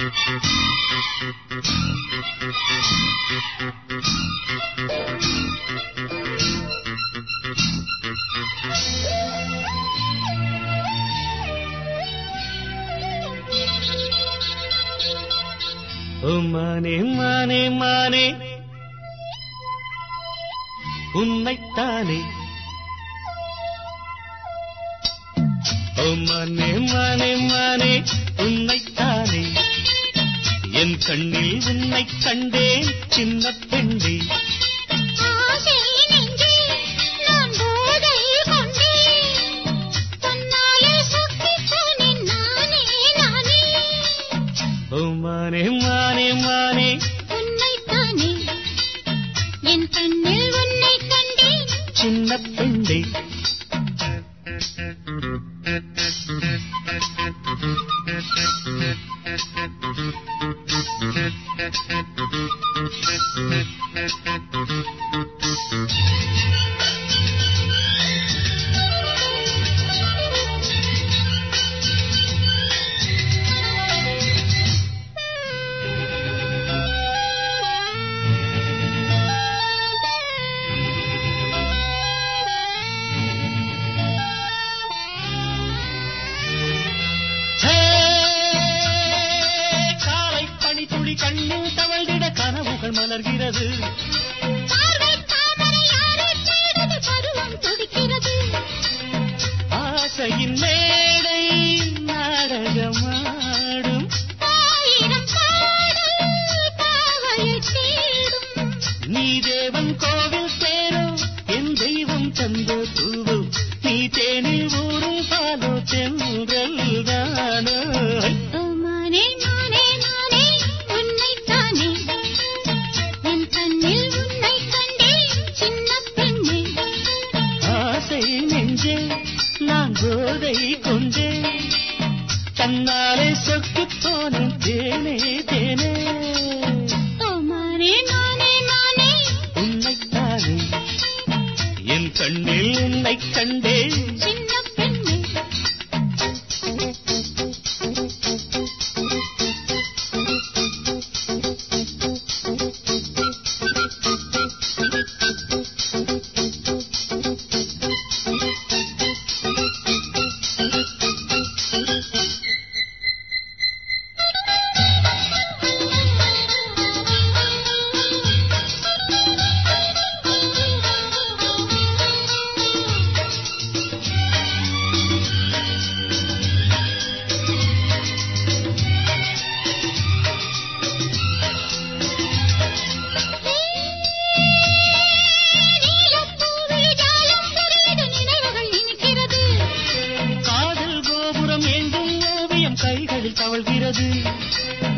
ஓ மானே மானே மானே உன்னைத்தானே ஓ மானே மானே மானே உன்னைத்தானே என் கண்ணில் உன்னைக் கண்டேன் சின்ன பெண்ணே ஆசை நெஞ்சே நான் போதை கொண்டேன் தன்னாலே சொக்கிப் போனேன் நானே நானே ஓ மானே மானே மானே உன்னைத்தானே என் கண்ணில் உன்னைக் கண்டேன் சின்ன பெண்ணே ஹே, காலை பனி துளி கண்ணில் தவழ்ந்திட கனவுகள் மலர்கிறது பார்வை தாமரை யாரை தேடுது பருவம் துடிக்கிறது ஆசையின் மேடை நாடகமாடும் ஆயிரம் பாடல் பாவையைத் தேடும் நீ தேவன் கோவில் சேரோ என் தெய்வம் தந்த தூவோ நீ தேனில் ஊரும் பாலோ தென்றல் தானோ ஓ மானே நானே நானே உன்னைத்தானே என் கண்ணில் உன்னைக் கண்டேன் சின்ன பெண்ணே ஆசை நெஞ்சே நான் போதை கொண்டே தன்னாலே சொக்கிப் போனேன் தேனே தேனே ஓ மானே நானே நானே உன்னைத்தானே என் கண்ணில் உன்னைக் கண்டேன் சின்ன பெண்ணே நீலப்பூவில் ஜாலம் புரியுது நினைவுகள் இனிக்கிறது காதல் கோபுரம் எங்கும் ஓவியம் கைகளில் தவழ்கிறது